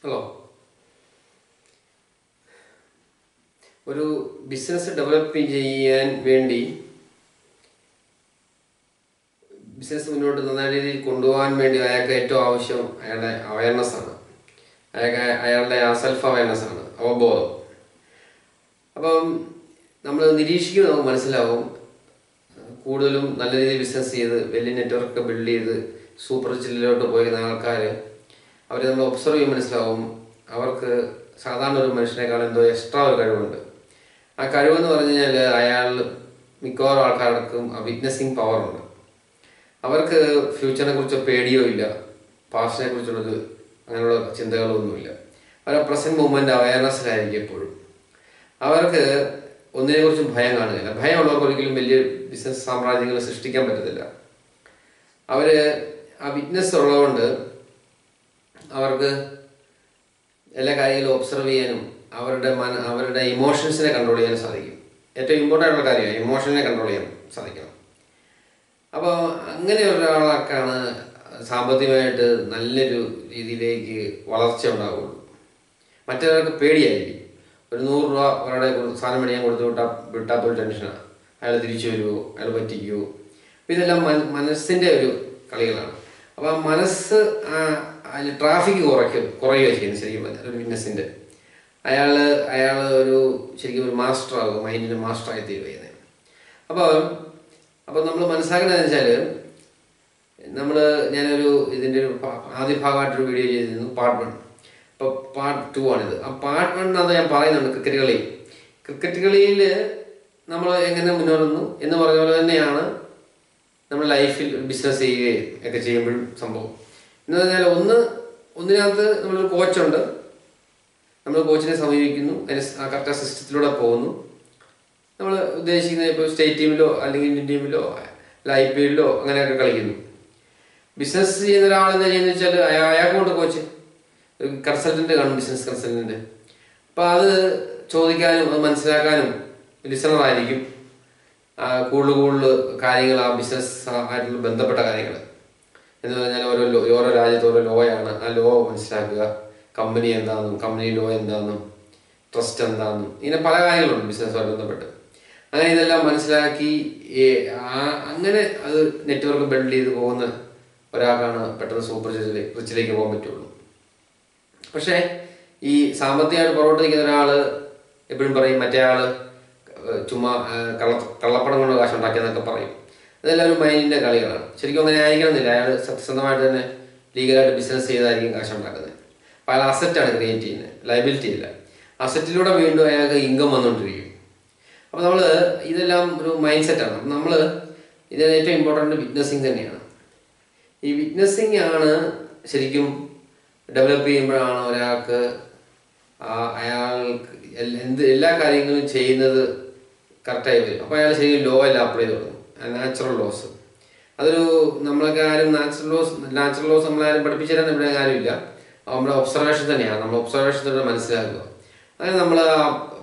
hello ഒരു business develop ചെയ്യാൻ വേണ്ടി ബിസിനസ് മുന്നോട്ട് നന്നായ രീതിയിൽ കൊണ്ടുപോകാൻ വേണ്ടി അയാൾക്ക് ഏറ്റവും ആവശ്യം അയാളുടെ അവയർനെസ് ആണ് അയാൾക്ക് അയാളുടെ ആ സെൽഫ് അവയർനെസ് ആണ് അവബോധം അപ്പം നമ്മൾ നിരീക്ഷിക്കുമ്പോൾ നമുക്ക് മനസ്സിലാവും കൂടുതലും നല്ല രീതിയിൽ ബിസിനസ് ചെയ്ത് വലിയ നെറ്റ്വർക്ക് ബിൽഡ് ചെയ്ത് സൂപ്പർ ചില്ലിലോട്ട് പോയിരുന്ന ആൾക്കാർ അവരെ നമ്മൾ ഒബ്സർവ് ചെയ്യുമ്പോൾ മനസ്സിലാവും അവർക്ക് സാധാരണ ഒരു മനുഷ്യനേക്കാൾ എന്തോ എക്സ്ട്രാ ഒരു കഴിവുണ്ട് ആ കഴിവെന്ന് പറഞ്ഞു കഴിഞ്ഞാൽ അയാൾ മിക്കവാറും ആൾക്കാർക്കും ആ വിറ്റ്നസിങ് പവറുണ്ട് അവർക്ക് ഫ്യൂച്ചറിനെ കുറിച്ച് പേടിയോ ഇല്ല പാസ്റ്റിനെ കുറിച്ചുള്ളത് അങ്ങനെയുള്ള ചിന്തകളൊന്നുമില്ല അവരുടെ പ്രസന്റ് മൂവ്മെന്റ് അവയർനെസ്സിലായിരിക്കും എപ്പോഴും അവർക്ക് ഒന്നിനെ കുറിച്ചും ഭയം കാണുകയില്ല ഭയമുള്ളവർക്ക് ഒരിക്കലും വലിയ ബിസിനസ് സാമ്രാജ്യങ്ങൾ സൃഷ്ടിക്കാൻ പറ്റത്തില്ല അവര് ആ വിറ്റ്നസ് ഉള്ളതുകൊണ്ട് അവർക്ക് എല്ലാ കാര്യങ്ങളും ഒബ്സർവ് ചെയ്യാനും അവരുടെ മന അവരുടെ ഇമോഷൻസിനെ കൺട്രോൾ ചെയ്യാനും സാധിക്കും ഏറ്റവും ഇമ്പോർട്ടൻ്റ് ആയിട്ടുള്ള കാര്യമാണ് ഇമോഷനെ കൺട്രോൾ ചെയ്യാൻ സാധിക്കണം അപ്പോൾ അങ്ങനെ ഒരാൾക്കാണ് സാമ്പത്തികമായിട്ട് നല്ലൊരു രീതിയിലേക്ക് വളർച്ച ഉണ്ടാവുള്ളൂ മറ്റൊരാൾക്ക് പേടിയായിരിക്കും ഒരു നൂറ് രൂപ ഒരാളെ കൊടുത്ത് സാധനം മേടിക്കാൻ കൊടുത്തു വിട്ടാൽ വിട്ടാൽ പോലും ടെൻഷനാണ് അയാൾ തിരിച്ചു വരുമോ അയാൾ പറ്റിക്കുമോ അപ്പോൾ ഇതെല്ലാം മന മനസ്സിൻ്റെ ഒരു കളികളാണ് അപ്പോൾ ആ മനസ്സ് ആ അതിൽ ട്രാഫിക് കുറയ്ക്കും കുറയുകയോ ചെയ്യുന്നത് ശരിക്കും പറഞ്ഞാൽ ഒരു ബിസിനസ്സിൻ്റെ അയാൾ അയാൾ ഒരു ശരിക്കും ഒരു മാസ്റ്റർ ആകും മൈൻഡിൻ്റെ മാസ്റ്ററായി തീരുകയാണ് അപ്പോൾ അപ്പോൾ നമ്മൾ മനസ്സിലാക്കേണ്ടതെന്ന് വെച്ചാൽ നമ്മൾ ഞാനൊരു ഇതിൻ്റെ ഒരു ഭാ- ആദ്യ ഭാഗമായിട്ടൊരു വീഡിയോ ചെയ്തിരുന്നു പാർട്ട് വൺ ഇപ്പോൾ പാർട്ട് ടു ആണിത് ആ പാർട്ട് വണ്ണിനകത്ത് ഞാൻ പറയുന്നുണ്ട് ക്രിക്കറ്റ് കളി ക്രിക്കറ്റ് കളിയിൽ നമ്മൾ എങ്ങനെ മുന്നേറുന്നു എന്ന് പറഞ്ഞ പോലെ തന്നെയാണ് നമ്മൾ ലൈഫിൽ ബിസിനസ് ചെയ്യുകയും ഒക്കെ ചെയ്യുമ്പോഴും സംഭവം എന്ന് പറഞ്ഞാൽ ഒന്ന് ഒന്നിനകത്ത് നമ്മളൊരു കോച്ചുണ്ട് നമ്മൾ കോച്ചിനെ സമീപിക്കുന്നു അതിന് ആ കറക്റ്റ് സിസ്റ്റത്തിലൂടെ പോകുന്നു നമ്മൾ ഉദ്ദേശിക്കുന്ന ഇപ്പോൾ സ്റ്റേറ്റ് ടീമിലോ അല്ലെങ്കിൽ ഇന്ത്യൻ ടീമിലോ അല്ല ഐ പി എല്ലിലോ അങ്ങനെയൊക്കെ കളിക്കുന്നു ബിസിനസ് ചെയ്യുന്ന ഒരാൾ എന്താ ചെയ്യുന്നത് വെച്ചാൽ അയാ- അയാൾക്കുണ്ട് കോച്ച് ഒരു കൺസൾട്ടന്റ് കാണും ബിസിനസ് കൺസൾട്ടന്റ് അപ്പം അത് ചോദിക്കാനും അത് മനസ്സിലാക്കാനും ലിസണർ ആയിരിക്കും ആ, കൂടുതൽ കൂടുതൽ കാര്യങ്ങൾ ആ ബിസിനസ് ആയിട്ടുള്ള ബന്ധപ്പെട്ട കാര്യങ്ങൾ എന്ന് പറഞ്ഞാൽ ഓരോ ലോ ഓരോ രാജ്യത്ത് ഓരോ ലോയാണ് ആ ലോ മനസ്സിലാക്കുക കമ്പനി എന്താണെന്നും കമ്പനി ലോ എന്താണെന്നും ട്രസ്റ്റ് എന്താണെന്നും ഇങ്ങനെ പല കാര്യങ്ങളുണ്ട് ബിസിനസ്സുമായി ബന്ധപ്പെട്ട് അങ്ങനെ ഇതെല്ലാം മനസ്സിലാക്കി ഈ ആ- അങ്ങനെ അത് നെറ്റ്വർക്ക് ബിൽഡ് ചെയ്ത് പോകുന്ന ഒരാൾക്കാണ് പെട്ടെന്ന് സൂപ്പർ റിച്ചിലേക്ക് പോകാൻ പറ്റുള്ളൂ പക്ഷേ ഈ സാമ്പത്തികമായിട്ട് പുറകോട്ട് നിൽക്കുന്ന ഒരാൾ എപ്പോഴും പറയും മറ്റേ ആൾ ചുമ്മാ ആ, കള്ള കള്ളപ്പണം കൊണ്ട് കാശുണ്ടാക്കിയെന്നൊക്കെ പറയും ഇതെല്ലാം ഒരു മൈൻഡിൻ്റെ കളികളാണ് ശരിക്കും അങ്ങനെ ആയിരിക്കണമെന്നില്ല അയാൾ സത്യസന്ധമായിട്ട് തന്നെ ലീഗലായിട്ട് ബിസിനസ് ചെയ്തായിരിക്കും കാശുണ്ടാക്കുന്നത് അപ്പോൾ അയാൾ അസറ്റാണ് ക്രിയേറ്റ് ചെയ്യുന്നത് ലൈബിലിറ്റി ഇല്ല അസറ്റിലൂടെ വീണ്ടും അയാൾക്ക് ഇൻകം വന്നുകൊണ്ടിരിക്കും അപ്പോൾ നമ്മൾ ഇതെല്ലാം ഒരു മൈൻഡ് സെറ്റാണ് അപ്പം നമ്മൾ ഇതിന് ഏറ്റവും ഇമ്പോർട്ടൻ്റ് വിറ്റ്നസിങ് തന്നെയാണ് ഈ വിറ്റ്നസിങ് ആണ് ശരിക്കും ഡെവലപ്പ് ചെയ്യുമ്പോഴാണ് ഒരാൾക്ക് ആ അയാൾക്ക് എൽ- എന്ത് എല്ലാ കാര്യങ്ങളും ചെയ്യുന്നത് കറക്റ്റായി വരും അപ്പോൾ അയാൾ ശരിക്കും ലോ എല്ലാം അപ്ലൈ ചെയ്ത് തുടങ്ങും നാച്ചുറൽ ലോസ് അതൊരു നമ്മളൊക്കെ ആരും നാച്ചുറൽ ലോസ് നാച്ചുറൽ ലോസ് നമ്മളാരും പഠിപ്പിച്ചു തരാൻ ഇവിടെ ആരുമില്ല അത് നമ്മുടെ ഒബ്സർവേഷൻ തന്നെയാണ് നമ്മൾ ഒബ്സർവേഷനിലൂടെ മനസ്സിലാക്കുക അങ്ങനെ നമ്മൾ ആ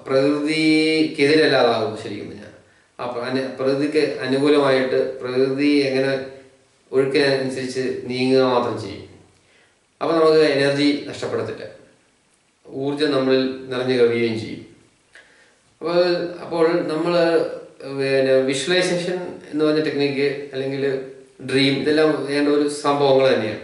പ്രകൃതിക്കെതിരല്ലാതാകും ശരിക്കും പറഞ്ഞാൽ ആ പ്ര- അന- പ്രകൃതിക്ക് അനുകൂലമായിട്ട് പ്രകൃതി എങ്ങനെ ഒഴുക്കിനനുസരിച്ച് നീങ്ങുക മാത്രം ചെയ്യും അപ്പോൾ നമുക്ക് എനർജി നഷ്ടപ്പെടത്തില്ല ഊർജം നമ്മളിൽ നിറഞ്ഞു കവിയുകയും ചെയ്യും അപ്പോൾ അപ്പോൾ നമ്മൾ പിന്നെ വിഷ്വലൈസേഷൻ എന്ന് പറഞ്ഞ ടെക്നിക്ക് അല്ലെങ്കിൽ ഡ്രീം ഇതെല്ലാം വേണ്ട ഒരു സംഭവങ്ങൾ തന്നെയാണ്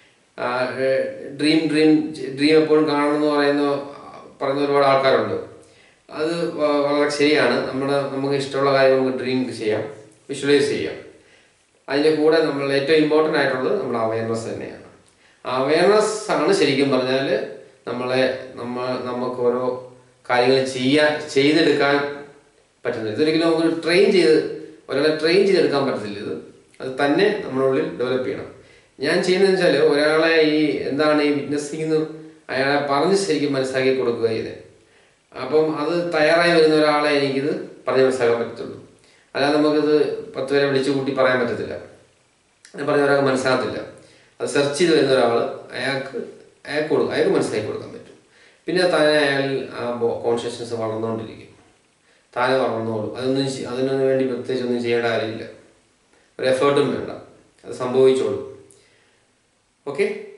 ഡ്രീം ഡ്രീം ഡ്രീം എപ്പോഴും കാണണമെന്ന് പറയുന്ന പറയുന്ന ഒരുപാട് ആൾക്കാരുണ്ട് അത് വ- വളരെ ശരിയാണ് നമ്മുടെ നമുക്ക് ഇഷ്ടമുള്ള കാര്യം നമുക്ക് ഡ്രീം ചെയ്യാം വിഷ്വലൈസ് ചെയ്യാം അതിൻ്റെ കൂടെ നമ്മൾ ഏറ്റവും ഇമ്പോർട്ടൻ്റ് ആയിട്ടുള്ളത് നമ്മുടെ അവയർനെസ് തന്നെയാണ് അവയർനെസ് ആണ് ശരിക്കും പറഞ്ഞാൽ നമ്മളെ നമ്മൾ നമുക്ക് ഓരോ കാര്യങ്ങൾ ചെയ്യാൻ ചെയ്തെടുക്കാൻ പറ്റുന്നത് ഇതൊരിക്കലും നമുക്ക് ട്രെയിൻ ചെയ്ത് ഒരാളെ ട്രെയിൻ ചെയ്തെടുക്കാൻ പറ്റത്തില്ല ഇത് അത് തന്നെ നമ്മുടെ ഉള്ളിൽ ഡെവലപ്പ് ചെയ്യണം ഞാൻ ചെയ്യുന്നതെന്ന് വെച്ചാൽ ഒരാളെ ഈ എന്താണ് ഈ വിറ്റ്നസ്സിങ് എന്ന് അയാളെ പറഞ്ഞ് ശരിക്കും മനസ്സിലാക്കി കൊടുക്കുക ഇത് അപ്പം അത് തയ്യാറായി വരുന്ന ഒരാളെ എനിക്കിത് പറഞ്ഞ് മനസ്സിലാക്കാൻ പറ്റത്തുള്ളൂ അല്ലാതെ നമുക്കിത് പത്ത് പേരെ വിളിച്ചു കൂട്ടി പറയാൻ പറ്റത്തില്ല ഞാൻ പറഞ്ഞ ഒരാൾക്ക് മനസ്സിലാകത്തില്ല അത് സെർച്ച് ചെയ്ത് വരുന്ന ഒരാൾ അയാൾക്ക് അയാൾക്ക് കൊടുക്കും അയാൾക്ക് മനസ്സിലാക്കി കൊടുക്കാൻ പറ്റും പിന്നെ താനെ അയാൾ ആ കോൺഷ്യസ്നസ് വളർന്നുകൊണ്ടിരിക്കും താനെ വളർന്നോളും അതൊന്നും ചെ- അതിനൊന്നും വേണ്ടി പ്രത്യേകിച്ച് ഒന്നും ചെയ്യേണ്ട കാര്യമില്ല ഒരു എഫേർട്ടും വേണ്ട അത് സംഭവിച്ചോളും ഓക്കെ